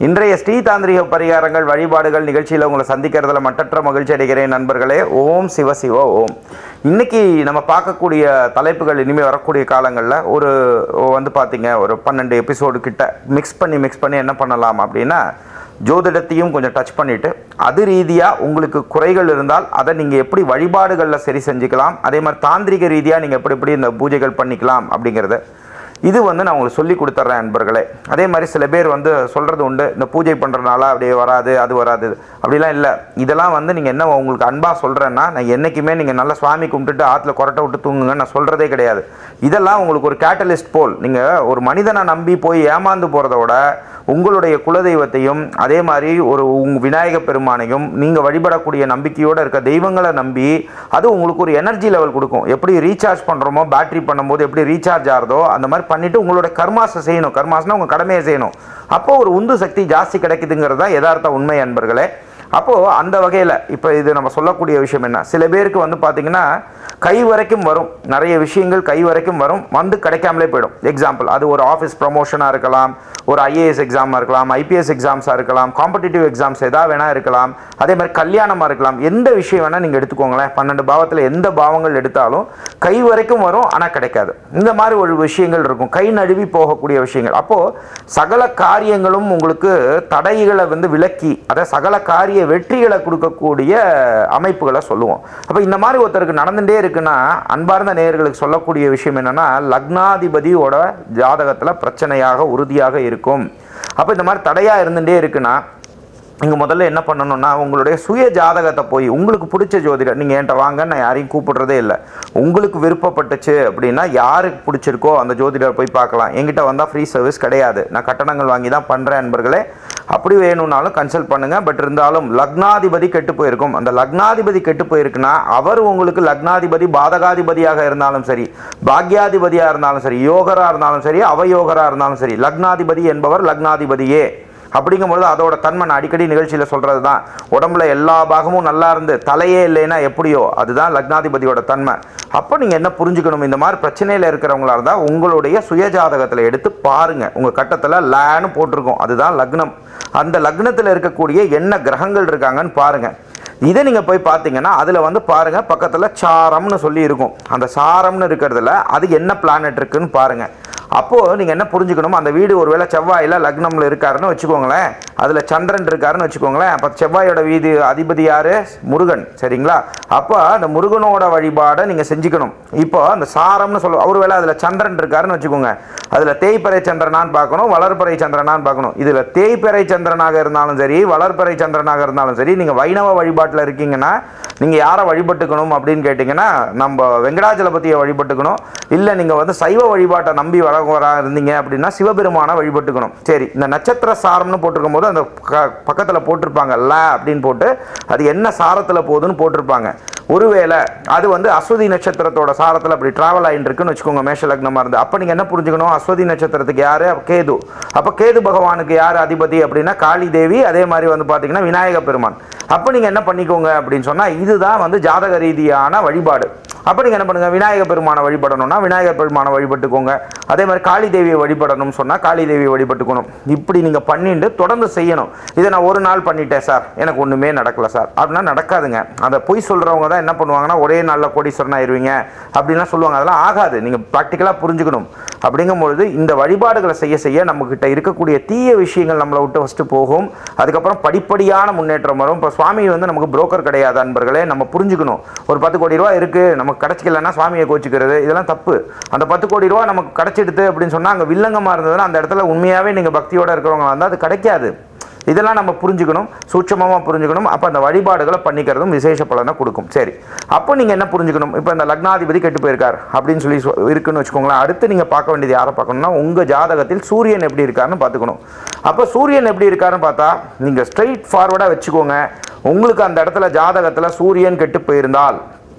இன்றைய ஸ்ரீ தாந்திரிக பரிகாரங்கள் வழிபாடுகள் நிகழ்ச்சியில் உங்களை சந்திக்கிறதுல மட்டற்ற மகிழ்ச்சி அடைகிறேன் நண்பர்களே ஓம் சிவ சிவ ஓம் இன்னைக்கு நம்ம பார்க்கக்கூடிய தலைப்புகள் இனிமேல் வரக்கூடிய காலங்களில் ஒரு வந்து பார்த்தீங்க ஒரு பன்னெண்டு எபிசோடு கிட்ட மிக்ஸ் பண்ணி மிக்ஸ் பண்ணி என்ன பண்ணலாம் அப்படின்னா ஜோதிடத்தையும் கொஞ்சம் டச் பண்ணிவிட்டு அது ரீதியாக உங்களுக்கு குறைகள் இருந்தால் அதை நீங்கள் எப்படி வழிபாடுகளில் சரி செஞ்சுக்கலாம் அதே மாதிரி தாந்திரிக ரீதியாக நீங்கள் எப்படி எப்படி இந்த பூஜைகள் பண்ணிக்கலாம் அப்படிங்கிறத இது வந்து நான் உங்களுக்கு சொல்லி கொடுத்துட்றேன் நண்பர்களே அதே மாதிரி சில பேர் வந்து சொல்கிறது உண்டு இந்த பூஜை பண்ணுறதுனால அப்படியே வராது அது வராது அப்படிலாம் இல்லை இதெல்லாம் வந்து நீங்கள் என்ன உங்களுக்கு அன்பாக சொல்கிறேன்னா நான் என்றைக்குமே நீங்கள் நல்லா சுவாமி கும்பிட்டுட்டு ஆற்றுல கொரட்டை விட்டு தூங்குங்க நான் சொல்கிறதே கிடையாது இதெல்லாம் உங்களுக்கு ஒரு கேட்டலிஸ்ட் போல் நீங்கள் ஒரு மனிதனை நம்பி போய் ஏமாந்து போகிறத விட உங்களுடைய குலதெய்வத்தையும் அதே மாதிரி ஒரு உங் விநாயக பெருமானையும் நீங்கள் வழிபடக்கூடிய நம்பிக்கையோடு இருக்க தெய்வங்களை நம்பி அது உங்களுக்கு ஒரு எனர்ஜி லெவல் கொடுக்கும் எப்படி ரீசார்ஜ் பண்ணுறோமோ பேட்டரி பண்ணும்போது எப்படி ரீசார்ஜ் ஆகிறதோ அந்த மாதிரி பண்ணிவிட்டு உங்களோட கர்மாஸை செய்யணும் கர்மாஸ்னா உங்கள் கடமையை செய்யணும் அப்போ ஒரு உந்து சக்தி ஜாஸ்தி கிடைக்குதுங்கிறது தான் யதார்த்த உண்மை அன்பர்களே அப்போது அந்த வகையில் இப்போ இது நம்ம சொல்லக்கூடிய விஷயம் என்ன சில பேருக்கு வந்து பார்த்திங்கன்னா கை வரைக்கும் வரும் நிறைய விஷயங்கள் கை வரைக்கும் வரும் வந்து கிடைக்காமலே போயிடும் எக்ஸாம்பிள் அது ஒரு ஆஃபீஸ் ப்ரமோஷனாக இருக்கலாம் ஒரு ஐஏஎஸ் எக்ஸாமாக இருக்கலாம் ஐபிஎஸ் எக்ஸாம்ஸாக இருக்கலாம் காம்படிட்டிவ் எக்ஸாம்ஸ் எதாவது வேணால் இருக்கலாம் அதே மாதிரி கல்யாணமாக இருக்கலாம் எந்த விஷயம் வேணால் நீங்கள் எடுத்துக்கோங்களேன் பன்னெண்டு பாவத்தில் எந்த பாவங்கள் எடுத்தாலும் கை வரைக்கும் வரும் ஆனால் கிடைக்காது இந்த மாதிரி ஒரு விஷயங்கள் இருக்கும் கை நழுவி போகக்கூடிய விஷயங்கள் அப்போது சகல காரியங்களும் உங்களுக்கு தடைகளை வந்து விலக்கி அதாவது சகல காரிய வெற்றிகளை கொடுக்கக்கூடிய அமைப்புகளை சொல்லுவோம் அப்போ இந்த மாதிரி ஒருத்தருக்கு நடந்துகிட்டே இருக்குன்னா அன்பார்ந்த நேயர்களுக்கு சொல்லக்கூடிய விஷயம் என்னன்னா லக்னாதிபதியோட ஜாதகத்தில் பிரச்சனையாக உறுதியாக இருக்கும் அப்போ இந்த மாதிரி தடையாக இருந்துகிட்டே இருக்குன்னா நீங்கள் முதல்ல என்ன பண்ணணும்னா உங்களுடைய சுய ஜாதகத்தை போய் உங்களுக்கு பிடிச்ச ஜோதிடர் நீங்கள் என்கிட்ட வாங்க நான் யாரையும் கூப்பிடுறதே இல்லை உங்களுக்கு விருப்பப்பட்டுச்சு அப்படின்னா யாருக்கு பிடிச்சிருக்கோ அந்த ஜோதிடர் போய் பார்க்கலாம் என்கிட்ட வந்தால் ஃப்ரீ சர்வீஸ் கிடையாது நான் கட்டணங்கள் வாங்கி தான் பண்ணுறேன் நண்பர்களே அப்படி வேணும்னாலும் கன்சல்ட் பண்ணுங்கள் பட் இருந்தாலும் லக்னாதிபதி கெட்டு போயிருக்கும் அந்த லக்னாதிபதி கெட்டு போயிருக்குன்னா அவர் உங்களுக்கு லக்னாதிபதி பாதகாதிபதியாக இருந்தாலும் சரி பாக்யாதிபதியாக இருந்தாலும் சரி யோகராக இருந்தாலும் சரி அவயோகராக இருந்தாலும் சரி லக்னாதிபதி என்பவர் லக்னாதிபதியே அப்படிங்கும்பொழுது அதோட தன்மை நான் அடிக்கடி நிகழ்ச்சியில் சொல்கிறது தான் உடம்புல எல்லா பாகமும் நல்லா இருந்து தலையே இல்லைன்னா எப்படியோ அதுதான் லக்னாதிபதியோட தன்மை அப்போ நீங்கள் என்ன புரிஞ்சுக்கணும் இந்த மாதிரி பிரச்சனையில் இருக்கிறவங்களா இருந்தால் உங்களுடைய சுயஜாதகத்தில் எடுத்து பாருங்கள் உங்கள் கட்டத்தில் லேன்னு போட்டிருக்கோம் அதுதான் லக்னம் அந்த லக்னத்தில் இருக்கக்கூடிய என்ன கிரகங்கள் இருக்காங்கன்னு பாருங்கள் இதை நீங்கள் போய் பார்த்தீங்கன்னா அதில் வந்து பாருங்கள் பக்கத்தில் சாரம்னு சொல்லி இருக்கும் அந்த சாரம்னு இருக்கிறதுல அது என்ன பிளானட் இருக்குன்னு பாருங்கள் அப்போது நீங்கள் என்ன புரிஞ்சுக்கணும் அந்த வீடு ஒருவேளை செவ்வாயில் லக்னமில் இருக்காருன்னு வச்சுக்கோங்களேன் அதில் சந்திரன் இருக்காருன்னு வச்சுக்கோங்களேன் அப்போ செவ்வாயோட வீடு அதிபதி யார் முருகன் சரிங்களா அப்போ அந்த முருகனோட வழிபாடை நீங்கள் செஞ்சுக்கணும் இப்போ அந்த சாரம்னு சொல்ல ஒருவேளை அதில் சந்திரன் இருக்காருன்னு வச்சுக்கோங்க அதில் தேய்ப்பறை சந்திரனான்னு பார்க்கணும் வளர்ப்பறை சந்திரனான்னு பார்க்கணும் இதில் தேய்ப்பறை சந்திரனாக இருந்தாலும் சரி வளர்ப்பறை சந்திரனாக இருந்தாலும் சரி நீங்கள் வைணவ வழிபாட்டில் இருக்கீங்கன்னா நீங்கள் யாரை வழிபட்டுக்கணும் அப்படின்னு கேட்டிங்கன்னா நம்ம வெங்கடாஜலபதியை வழிபட்டுக்கணும் இல்லை நீங்கள் வந்து சைவ வழிபாட்டை நம்பி வரவரா இருந்தீங்க அப்படின்னா சிவபெருமானை வழிபட்டுக்கணும் சரி இந்த நட்சத்திர சாரம்னு போட்டிருக்கும் போது அந்த பக்கத்தில் போட்டிருப்பாங்க ல அப்படின்னு போட்டு அது என்ன சாரத்தில் போகுதுன்னு போட்டிருப்பாங்க ஒருவேளை அது வந்து அஸ்வதி நட்சத்திரத்தோட சாரத்தில் அப்படி டிராவல் ஆகிட்டு இருக்குன்னு வச்சுக்கோங்க மேஷ லக்னமாக இருந்து அப்போ நீங்கள் என்ன புரிஞ்சுக்கணும் அஸ்வதி நட்சத்திரத்துக்கு யார் கேது அப்போ கேது பகவானுக்கு யார் அதிபதி அப்படின்னா காளி தேவி அதே மாதிரி வந்து பார்த்தீங்கன்னா விநாயக பெருமான் அப்போ நீங்கள் என்ன பண்ணிக்கோங்க அப்படின்னு சொன்னால் இதுதான் வந்து ஜாதக ரீதியான வழிபாடு அப்போ நீங்கள் என்ன பண்ணுங்கள் விநாயக பெருமானை வழிபடணும்னா விநாயகர் பெருமானை வழிபட்டுக்கோங்க அதே மாதிரி காளி தேவியை வழிபடணும்னு சொன்னால் காளி தேவியை வழிபட்டுக்கணும் இப்படி நீங்கள் பண்ணிட்டு தொடர்ந்து செய்யணும் இதை நான் ஒரு நாள் பண்ணிட்டேன் சார் எனக்கு ஒன்றுமே நடக்கல சார் அப்படின்னா நடக்காதுங்க அதை பொய் சொல்கிறவங்க தான் என்ன பண்ணுவாங்கன்னா ஒரே நாளில் கோடீஸ்வரன் ஆயிடுவீங்க அப்படின்லாம் சொல்லுவாங்க அதெல்லாம் ஆகாது நீங்கள் ப்ராக்டிக்கலாக புரிஞ்சுக்கணும் அப்படிங்கும்பொழுது இந்த வழிபாடுகளை செய்ய செய்ய நம்மக்கிட்ட இருக்கக்கூடிய தீய விஷயங்கள் நம்மளை விட்டு ஃபஸ்ட்டு போகும் அதுக்கப்புறம் படிப்படியான முன்னேற்றம் வரும் இப்போ சுவாமி வந்து நமக்கு புரோக்கர் கிடையாது அன்பர்களே நம்ம புரிஞ்சுக்கணும் ஒரு பத்து கோடி ரூபா இருக்குது நமக்கு கிடச்சிக்கலன்னா சுவாமியை கோச்சிக்கிறது இதெல்லாம் தப்பு அந்த பத்து கோடி ரூபா நமக்கு கிடச்சிடுது அப்படின்னு சொன்னால் அங்கே வில்லங்கமாக இருந்ததுன்னா அந்த இடத்துல உண்மையாகவே நீங்கள் பக்தியோடு இருக்கிறவங்க வந்தால் அது கிடைக்காது இதெல்லாம் நம்ம புரிஞ்சுக்கணும் சூட்சமாக புரிஞ்சுக்கணும் அப்போ அந்த வழிபாடுகளை பண்ணிக்கிறதும் விசேஷ பலனை கொடுக்கும் சரி அப்போ நீங்கள் என்ன புரிஞ்சுக்கணும் இப்போ இந்த லக்னாதிபதி கெட்டு போயிருக்கார் அப்படின்னு சொல்லி சொ- இருக்குன்னு வச்சுக்கோங்களேன் அடுத்து நீங்கள் பார்க்க வேண்டியது யாரை பார்க்கணும்னா உங்கள் ஜாதகத்தில் சூரியன் எப்படி இருக்காருன்னு பார்த்துக்கணும் அப்போ சூரியன் எப்படி இருக்காருன்னு பார்த்தா நீங்கள் ஸ்ட்ரைட் ஃபார்வர்டாக வச்சுக்கோங்க உங்களுக்கு அந்த இடத்துல ஜாதகத்தில் சூரியன் கெட்டு போயிருந்தால்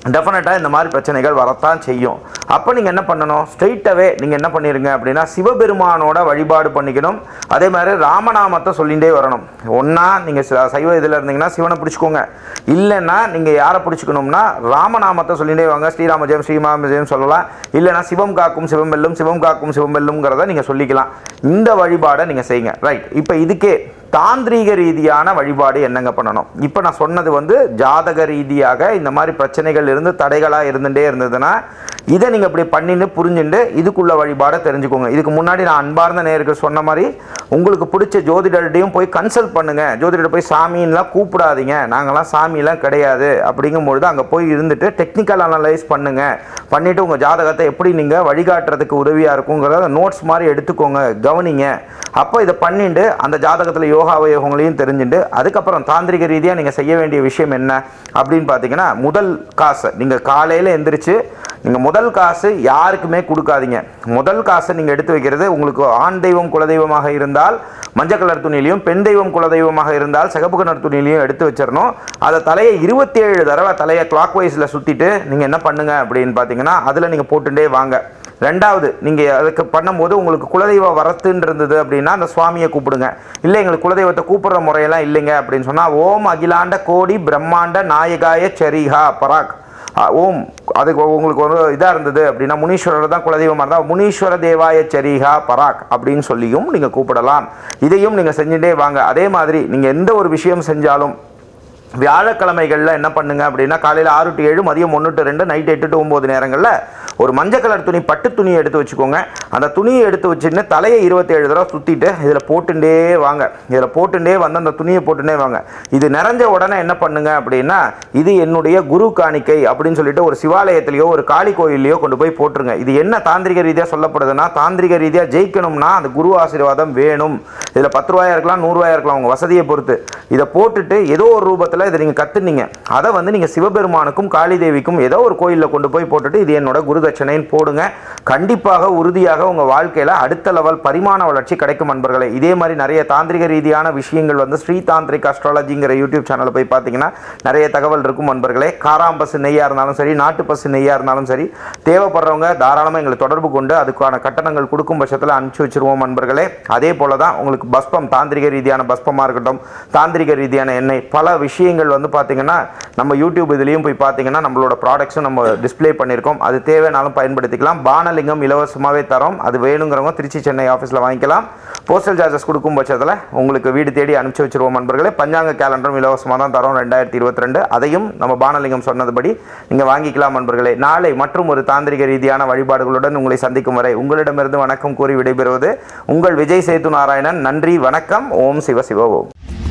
டெஃபினட்டாக இந்த மாதிரி பிரச்சனைகள் வரத்தான் செய்யும் அப்போ நீங்கள் என்ன பண்ணணும் ஸ்ட்ரெயிட்டாகவே நீங்கள் என்ன பண்ணிடுங்க அப்படின்னா சிவபெருமானோட வழிபாடு பண்ணிக்கணும் அதே மாதிரி ராமநாமத்தை சொல்லிகிட்டே வரணும் ஒன்றா நீங்கள் சைவ இதில் இருந்தீங்கன்னா சிவனை பிடிச்சிக்கோங்க இல்லைன்னா நீங்கள் யாரை பிடிச்சிக்கணும்னா ராமநாமத்தை சொல்லிகிட்டே வாங்க ஸ்ரீராம ஜெயம் ஸ்ரீராம ஜெயம் சொல்லலாம் இல்லைன்னா சிவம் காக்கும் சிவம் வெல்லும் சிவம் காக்கும் சிவம் வெல்லும்ங்கிறத நீங்கள் சொல்லிக்கலாம் இந்த வழிபாடை நீங்கள் செய்யுங்க ரைட் இப்போ இதுக்கே தாந்திரீக ரீதியான வழிபாடு என்னங்க பண்ணணும் இப்போ நான் சொன்னது வந்து ஜாதக ரீதியாக இந்த மாதிரி பிரச்சனைகள் இருந்து தடைகளாக இருந்துகிட்டே இருந்ததுன்னா இதை நீங்கள் இப்படி பண்ணின்னு புரிஞ்சுட்டு இதுக்குள்ள வழிபாடை தெரிஞ்சுக்கோங்க இதுக்கு முன்னாடி நான் அன்பார்ந்த நேருக்கு சொன்ன மாதிரி உங்களுக்கு பிடிச்ச ஜோதிடர்கிட்டையும் போய் கன்சல்ட் பண்ணுங்க ஜோதிடர் போய் சாமின்லாம் கூப்பிடாதீங்க நாங்களாம் சாமியெல்லாம் கிடையாது அப்படிங்கும்பொழுது அங்கே போய் இருந்துட்டு டெக்னிக்கல் அனலைஸ் பண்ணுங்க பண்ணிட்டு உங்கள் ஜாதகத்தை எப்படி நீங்கள் வழிகாட்டுறதுக்கு உதவியாக இருக்குங்கிறத நோட்ஸ் மாதிரி எடுத்துக்கோங்க கவனிங்க அப்போ இதை பண்ணிட்டு அந்த ஜாதகத்தில் யோகா அவயோகங்களையும் தெரிஞ்சுட்டு அதுக்கப்புறம் தாந்திரிக ரீதியாக நீங்கள் செய்ய வேண்டிய விஷயம் என்ன அப்படின்னு பார்த்தீங்கன்னா முதல் காசை நீங்கள் காலையில் எந்திரிச்சு நீங்கள் முதல் காசு யாருக்குமே கொடுக்காதீங்க முதல் காசை நீங்கள் எடுத்து வைக்கிறது உங்களுக்கு ஆண் தெய்வம் குலதெய்வமாக இருந்தால் மஞ்சள் கலர் துணியிலையும் பெண் தெய்வம் குலதெய்வமாக இருந்தால் சிகப்பு கலர் துணியிலையும் எடுத்து வச்சிடணும் அதை தலையை இருபத்தி ஏழு தடவை தலையை கிளாக் வைஸில் சுற்றிட்டு நீங்கள் என்ன பண்ணுங்க அப்படின்னு பார்த்தீங்கன்னா அதில் நீங்கள் போட்டுட்டே வாங்க ரெண்டாவது நீங்கள் அதுக்கு பண்ணும்போது உங்களுக்கு குலதெய்வ வரத்துன்னு இருந்தது அப்படின்னா அந்த சுவாமியை கூப்பிடுங்க இல்லை எங்களுக்கு குலதெய்வத்தை கூப்பிடுற முறையெல்லாம் இல்லைங்க அப்படின்னு சொன்னால் ஓம் அகிலாண்ட கோடி பிரம்மாண்ட நாயகாய சரிஹா பராக் ஆ, ஓம் அதுக்கு உங்களுக்கு ஒரு இதாக இருந்தது அப்படின்னா முனீஸ்வரர் தான் குலதெய்வமாக இருந்தால் முனீஸ்வர தேவாய சரிஹா பராக் அப்படின்னு சொல்லியும் நீங்கள் கூப்பிடலாம் இதையும் நீங்கள் செஞ்சுட்டே வாங்க அதே மாதிரி நீங்கள் எந்த ஒரு விஷயம் செஞ்சாலும் வியாழக்கிழமைகளில் என்ன பண்ணுங்க அப்படின்னா காலையில் ஆறு டு ஏழு மதியம் ஒன்று டு ரெண்டு நைட் எட்டு டு ஒம்பது நேரங்களில் ஒரு மஞ்சள் கலர் துணி பட்டு துணியை எடுத்து வச்சுக்கோங்க அந்த துணியை எடுத்து வச்சுன்னு தலையை இருபத்தேழு தடவை சுற்றிட்டு இதில் போட்டுட்டே வாங்க இதில் போட்டுட்டே வந்து அந்த துணியை போட்டுட்டே வாங்க இது நிறைஞ்ச உடனே என்ன பண்ணுங்க அப்படின்னா இது என்னுடைய குரு காணிக்கை அப்படின்னு சொல்லிட்டு ஒரு சிவாலயத்திலேயோ ஒரு காளி கோயிலையோ கொண்டு போய் போட்டுருங்க இது என்ன தாந்திரிக ரீதியாக சொல்லப்படுதுன்னா தாந்திரிக ரீதியாக ஜெயிக்கணும்னா அந்த குரு ஆசீர்வாதம் வேணும் இதில் பத்து ரூபாயா இருக்கலாம் நூறுரூவாயா இருக்கலாம் உங்கள் வசதியை பொறுத்து இதை போட்டுட்டு ஏதோ ஒரு ரூபத்தில் இதை நீங்கள் கற்றுனீங்க அதை வந்து நீங்கள் சிவபெருமானுக்கும் காளி தேவிக்கும் ஏதோ ஒரு கோயிலில் கொண்டு போய் போட்டுட்டு இது என்னோட குரு தட்சணைன்னு போடுங்க கண்டிப்பாக உறுதியாக உங்கள் வாழ்க்கையில் அடுத்த லெவல் பரிமாண வளர்ச்சி கிடைக்கும் நண்பர்களே இதே மாதிரி நிறைய தாந்திரிக ரீதியான விஷயங்கள் வந்து ஸ்ரீ தாந்திரிக் அஸ்ட்ராலஜிங்கிற யூடியூப் சேனலில் போய் பார்த்தீங்கன்னா நிறைய தகவல் இருக்கும் நண்பர்களே காராம் பசு நெய்யாக இருந்தாலும் சரி நாட்டு பசு நெய்யாக இருந்தாலும் சரி தேவைப்படுறவங்க தாராளமாக எங்களை தொடர்பு கொண்டு அதுக்கான கட்டணங்கள் கொடுக்கும் பட்சத்தில் அனுப்பிச்சி வச்சிருவோம் நண்பர்களே அதே போல தான் உங்களுக்கு பஸ்பம் தாந்திரிக ரீதியான பஸ்பமாக இருக்கட்டும் தாந்திரிக ரீதியான எண்ணெய் பல விஷயங்கள் வந்து பார்த்தீங்கன்னா நம்ம யூடியூப் இதுலேயும் போய் பார்த்தீங்கன்னா நம்மளோட ப்ராடக்ட்ஸும் நம்ம டிஸ்ப்ளே பண்ணியிருக்கோம் அது தேவைனாலும் பயன்படுத்திக்கலாம் பானலிங்கம் இலவசமாகவே தரோம் அது வேணுங்கிறவங்க திருச்சி சென்னை ஆஃபீஸில் வாங்கிக்கலாம் போஸ்டல் சார்ஜஸ் கொடுக்கும் பட்சத்தில் உங்களுக்கு வீடு தேடி அனுப்பிச்சி வச்சிருவோம் நண்பர்களே பஞ்சாங்க கேலண்டரும் இலவசமாக தான் தரோம் ரெண்டாயிரத்தி இருபத்தி ரெண்டு அதையும் நம்ம பானலிங்கம் சொன்னதுபடி நீங்கள் வாங்கிக்கலாம் நண்பர்களே நாளை மற்றும் ஒரு தாந்திரிக ரீதியான வழிபாடுகளுடன் உங்களை சந்திக்கும் வரை உங்களிடமிருந்து வணக்கம் கூறி விடைபெறுவது உங்கள் விஜய் சேது நாராயணன் நன்றி வணக்கம் ஓம் சிவ சிவ ஓம்